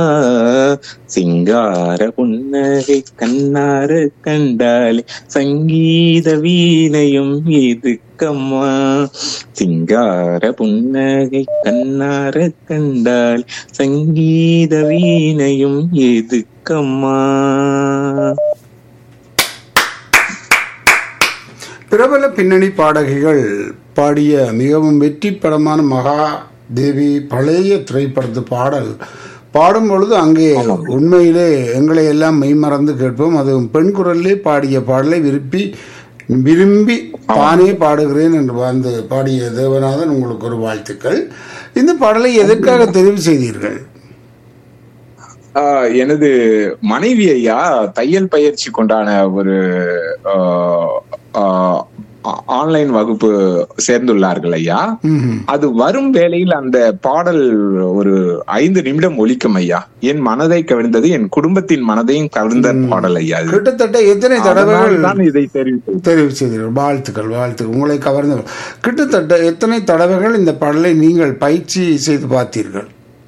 சிங்கார புன்னகை கண்ணார கண்டாலே சங்கீத வீணையும் எதுக்கம்மா சிங்கார புன்னகை கண்ணார கண்டால் சங்கீத வீணையும் எதுக்கம்மா பிரபல பின்னணி பாடகிகள் பாடிய மிகவும் வெற்றி படமான மகா தேவி பழைய திரைப்படத்து பாடல் பாடும் பொழுது அங்கே உண்மையிலே எங்களை எல்லாம் மெய்மறந்து கேட்போம் அது பெண் குரலிலே பாடிய பாடலை விரும்பி விரும்பி தானே பாடுகிறேன் என்று வந்து பாடிய தேவநாதன் உங்களுக்கு ஒரு வாழ்த்துக்கள் இந்த பாடலை எதற்காக தெரிவு செய்தீர்கள் ஆஹ் எனது மனைவி ஐயா தையல் பயிற்சி கொண்டான ஒரு ஆஹ், ஆஹ், ஆன்லைன் வகுப்பு சேர்ந்துள்ளார்கள் ஐயா ம்ஹும். அது வரும் வேளையில் அந்த பாடல் ஒரு ஐந்து நிமிடம் ஒலிக்கும் ஐயா என் மனதை கவிழ்ந்தது என் குடும்பத்தின் மனதையும் கவிழ்ந்த பாடல் ஐயா அது கிட்டத்தட்ட எத்தனை தடவைகள் அதனால் தான் இதை தெரிவித்தேன் தெரிவு செய்தீர்கள் வாழ்த்துக்கள் வாழ்த்துக்கள் உங்களை கவர்ந்த கிட்டத்தட்ட எத்தனை தடவைகள் இந்த பாடலை நீங்கள் பயிற்சி செய்து பார்த்தீர்கள்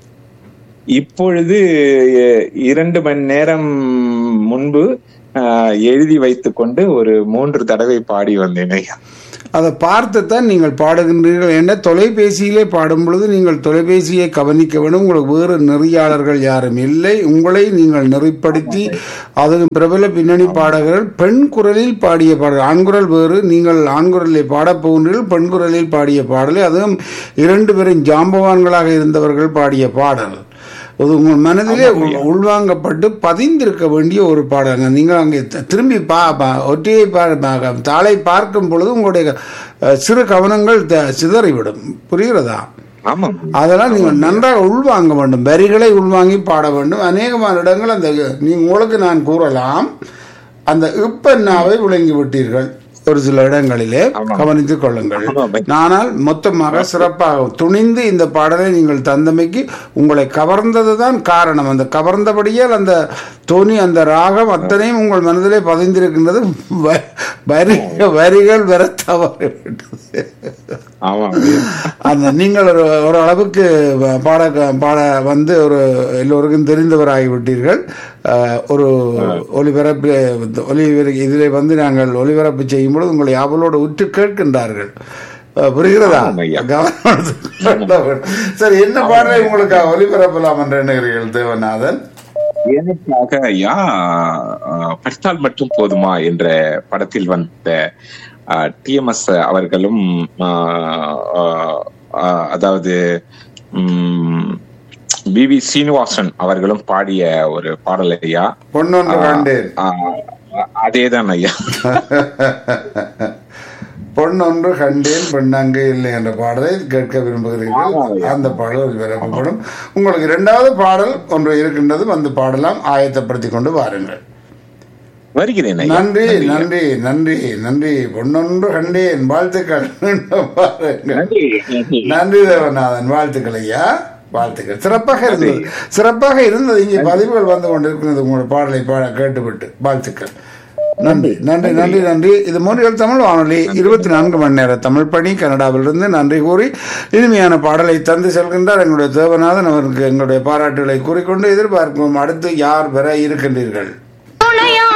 இப்பொழுது எ- இரண்டு மணி நேரம் முன்பு ஆஹ், எழுதி வைத்துக் கொண்டு ஒரு மூன்று தடவை பாடி வந்தேன் ஐயா அதை பார்த்து தான் நீங்கள் பாடுகின்றீர்கள் என்ற தொலைபேசியிலே பாடும் பொழுது நீங்கள் தொலைபேசியை கவனிக்க வேண்டும் உங்களுக்கு வேறு நெறியாளர்கள் யாரும் இல்லை உங்களை நீங்கள் நெறிப்படுத்தி அதுவும் பிரபல பின்னணி பாடகர்கள் பெண் குரலில் பாடிய பாடல் ஆண்குரல் வேறு நீங்கள் ஆண்குரலில் பாடப் போகின்றீர்கள் பெண் குரலில் பாடிய பாடலை அதுவும் இரண்டு பேரும் ஜாம்பவான்களாக இருந்தவர்கள் பாடிய பாடல் அது உங்கள் மனதிலே உள்- உள்வாங்கப்பட்டு பதிந்திருக்க வேண்டிய ஒரு பாடங்க நீங்கள் அங்கே த- திரும்பி பா பா- ஒற்றையை பா- பா- தாளை பார்க்கும் பொழுது உங்களுடைய அஹ், சிறு கவனங்கள் த- சிதறிவிடும் புரிகிறதா ஆமாம் அதெல்லாம் நீங்கள் நன்றாக உள்வாங்க வேண்டும் வரிகளை உள்வாங்கி பாட வேண்டும் அநேகமான இடங்கள் அந்த நீ உங்களுக்கு நான் கூறலாம் அந்த இப்பன்னாவை விளங்கி விட்டீர்கள் ஒரு சில இடங்களிலே ஆமாம். கவனித்துக் கொள்ளுங்கள் ஆமாம். ஆனால் மொத்தமாக சிறப்பாக துணிந்து இந்த பாடலை நீங்கள் தந்தமைக்கு உங்களை கவர்ந்ததுதான் காரணம் அந்த கவர்ந்தபடியால் அந்த தொனி அந்த ராகம் அத்தனையும் உங்கள் மனதிலே பதிந்திருக்கின்றது வ- வரி வரிகள் வர தவறிவிட்டது ஆமாம் ஐயா. அந்த நீங்கள் ஒரு ஒரு அளவுக்கு வ- பாட பாட வந்து ஒரு எல்லோருக்கும் தெரிந்தவராகி விட்டீர்கள் அஹ், ஒரு ஒலிபரப்பு ஒலிபர இதில் வந்து நாங்கள் ஒலிபரப்பு செய்யும் பொழுது உங்களை அவளோடு உற்று கேட்கின்றார்கள் அஹ், புரிகிறதா ஆமாம் ஐயா. கவனம் சரி என்ன பாடலை உங்களுக்கு ஒலிபரப்பலாம் என்று எண்ணுகிறீர்கள் தேவநாதன் எனக்காக ஐயா ஆஹ், படித்தால் மட்டும் போதுமா என்ற படத்தில் வந்த டிஎம்எஸ் அவர்களும் ஆஹ், ஆஹ், ஆஹ், அதாவது பிவி சீனிவாசன் அவர்களும் பாடிய ஒரு பாடல் ஐயா பொன்னொன்று கண்டேன் ஆஹ், அதேதான் ஐயா பொன்னொன்று கண்டேன் பெண்ணங்கு இல்லை என்ற பாடலை கேட்க விரும்புகிறீர்கள் அந்த பாடல் ஒலிபரப்பப்படும் உங்களுக்கு இரண்டாவது பாடல் ஒன்று இருக்கின்றது வந்து பாடலாம் ஆயத்தப்படுத்திக் கொண்டு வாருங்கள் வருகிறேன் ஐயா நன்றி நன்றி நன்றி நன்றி பொன்னொன்று கண்டேன் வாழ்த்துக்கள் மீண்டும் பாருங்கள் நன்றி நன்றி. நன்றி தேவநாதன் வாழ்த்துக்கள் ஐயா வாழ்த்துக்கள் சிறப்பாக இருந்தது சிறப்பாக இருந்தது இங்கே பதிவுகள் வந்து கொண்டிருக்கிறது உங்களோட பாடலை பாட கேட்டுவிட்டு வாழ்த்துக்கள் நன்றி நன்றி நன்றி நன்றி இது மூன்றியல் தமிழ் வானொலி இருபத்தி நான்கு மணி நேர தமிழ் பணி கனடாவிலிருந்து நன்றி கூறி இனிமையான பாடலை தந்து செல்கின்றார் எங்களுடைய தேவநாதன் அவருக்கு எங்களுடைய பாராட்டுகளை கூறிக்கொண்டு எதிர்பார்க்கும் அடுத்து யார் பெற இருக்கின்றீர்கள்